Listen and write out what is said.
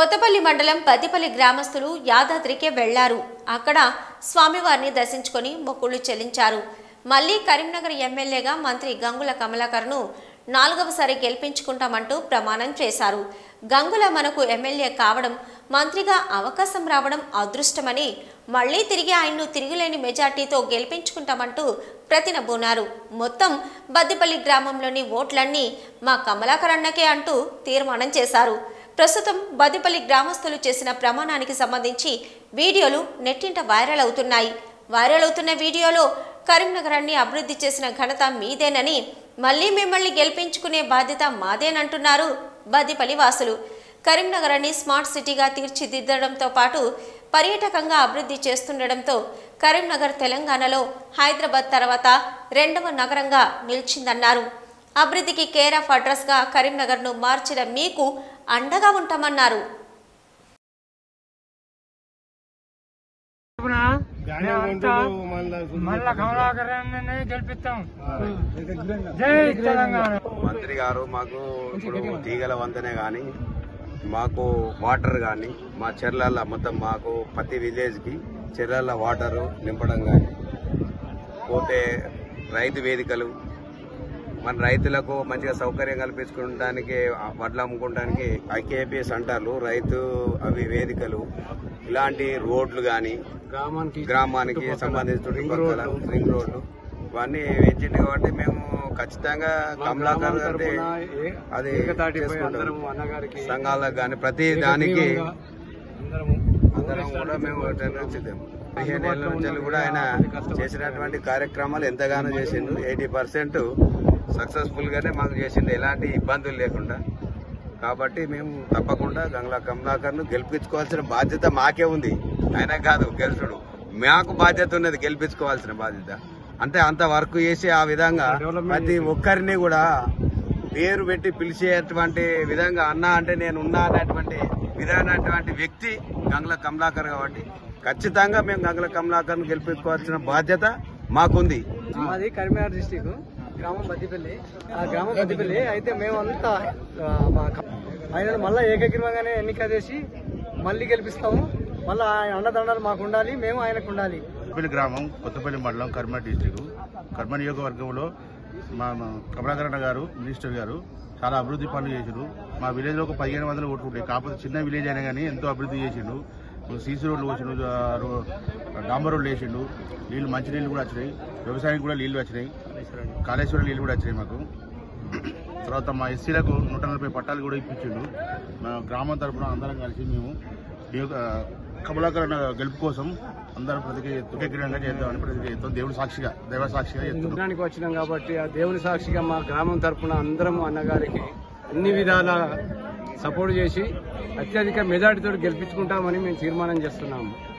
కొత్తపల్లి మండలం పతిపల్లి గ్రామస్తులు యాదాద్రికి వెళ్లారు అక్కడ స్వామివారిని దర్శించుకొని మొక్కులు చెల్లించారు మళ్లీ కరీంనగర్ ఎమ్మెల్యేగా మంత్రి గంగుల కమలాకర్ను నాలుగవసారి గెలిపించుకుంటామంటూ ప్రమాణం చేశారు గంగుల మనకు ఎమ్మెల్యే కావడం మంత్రిగా అవకాశం రావడం అదృష్టమని మళ్లీ తిరిగి ఆయన్ను తిరిగిలేని మెజార్టీతో గెలిపించుకుంటామంటూ ప్రతినబూనారు మొత్తం బద్దిపల్లి గ్రామంలోని ఓట్లన్నీ మా కమలాకర్ అన్నకే అంటూ తీర్మానం చేశారు ప్రస్తుతం బదిపల్లి గ్రామస్తులు చేసిన ప్రమాణానికి సంబంధించి వీడియోలు నెట్టింట వైరల్ అవుతున్నాయి వైరల్ అవుతున్న వీడియోలో కరీంనగరాన్ని అభివృద్ధి చేసిన ఘనత మీదేనని మళ్ళీ మిమ్మల్ని గెలిపించుకునే బాధ్యత మాదేనంటున్నారు బదిపల్లి వాసులు కరీంనగరాన్ని స్మార్ట్ సిటీగా తీర్చిదిద్దడంతో పాటు పర్యాటకంగా అభివృద్ధి చేస్తుండడంతో కరీంనగర్ తెలంగాణలో హైదరాబాద్ తర్వాత రెండవ నగరంగా నిలిచిందన్నారు అభివృద్ధికి కేర్ ఆఫ్ అడ్రస్గా కరీంనగర్ను మార్చిన మీకు అండగా ఉంటామన్నారు తరపున మేమంతా మళ్ళా కమలాకరాన్ని గెలిపిస్తాం జై తెలంగాణ మంత్రి గారు మాకు ఇప్పుడు తీగల వంతెనే కానీ మాకు వాటర్ కానీ మా చెర్లల్లో మొత్తం మాకు ప్రతి విలేజ్కి చెర్లల్లో వాటర్ నింపడం కానీ పోతే రైతు వేదికలు మన రైతులకు మంచిగా సౌకర్యం కల్పించుకోవడానికి వడ్లు అమ్ముకోవడానికి ఐకేపీఎస్ అంటారు రైతు అవి వేదికలు ఇలాంటి రోడ్లు కానీ గ్రామానికి గ్రామానికి సంబంధించిన చుట్టుపక్కల రింగ్ రోడ్లు ఇవన్నీ వేయించింది కాబట్టి మేము ఖచ్చితంగా కమలాకర్ అంటే అది చేసుకుంటాం. అన్నగారికి సంఘాలకు కానీ ప్రతి దానికి అందరం కూడా మేము నిర్ణయించుదాం పదిహేను ఏళ్ళ నుంచి కూడా ఆయన చేసినటువంటి కార్యక్రమాలు ఎంతగానో చేసిండు ఎయిటీ పర్సెంట్ సక్సెస్ఫుల్ గానే మాకు చేసిండు ఎలాంటి ఇబ్బందులు లేకుండా కాబట్టి మేము తప్పకుండా గంగ్లా కమలాకర్ ను గెలిపించుకోవాల్సిన బాధ్యత మాకే ఉంది ఆయన కాదు గెలుచుడు మాకు బాధ్యత ఉన్నది గెలిపించుకోవాల్సిన బాధ్యత అంటే అంత వర్క్ చేసి ఆ విధంగా ప్రతి ఒక్కరిని కూడా పేరు పెట్టి పిలిచేటువంటి విధంగా అన్న అంటే నేను ఉన్నా అనేటువంటి విధానటువంటి వ్యక్తి గంగ్ల కమలాకర్ కాబట్టి ఖచ్చితంగా మేము గంగ్ల కమలాకర్ ను గెలిపించుకోవాల్సిన బాధ్యత మాకుంది మాది కరీంనగర్ డిస్టిక్ గ్రామం బద్దిపల్లి ఆ గ్రామం బద్దిపల్లి అయితే మేమంతా ఆ, మా క- ఆయన మళ్ళా ఏకగ్రీవంగానే ఎన్నిక చేసి మళ్ళీ గెలిపిస్తాము మళ్ళీ ఆయన అండదండలు మాకు ఉండాలి మేము ఆయనకు ఉండాలి కొత్తపల్లి గ్రామం కొత్తపల్లి మండలం కర్మ డిస్టిక్ కర్మ నియోజకవర్గంలో మా మా కమలాకరణ గారు మినిస్టర్ గారు చాలా అభివృద్ధి పనులు చేసిండు మా విలేజ్ లో ఒక పదిహేను వందలు ఓట్లు ఉంటాయి కాకపోతే చిన్న విలేజ్ అయినా కానీ ఎంతో అభివృద్ధి చేసిండు సీసీ రోడ్లు పోసిండు ఆ రో- డాంబర్ రోడ్లు వేసిండు నీళ్లు మంచి నీళ్లు కూడా వచ్చినాయి వ్యవసాయానికి కూడా నీళ్లు వచ్చినాయి కాళేశ్వరం నీళ్లు కూడా వచ్చినాయి మాకు తర్వాత మా ఎస్సీలకు నూట నలభై పట్టాలు కూడా ఇప్పించిండు మా గ్రామం తరపున అందరం కలిసి మేము నియోజక కమలాకరణ గెలుపు కోసం అందరం ప్రతికి ఏకగ్రీవంగా చేద్దామని ప్రతికి చేస్తాం దేవుడి సాక్షిగా దైవ సాక్షిగా చేస్తున్నాం యుద్ధానికి వచ్చినాం కాబట్టి ఆ దేవుని సాక్షిగా మా గ్రామం తరపున అందరం అన్నగారికి అన్ని విధాల సపోర్ట్ చేసి అత్యధిక మెజార్టీతో గెలిపించుకుంటామని మేము తీర్మానం చేస్తున్నాము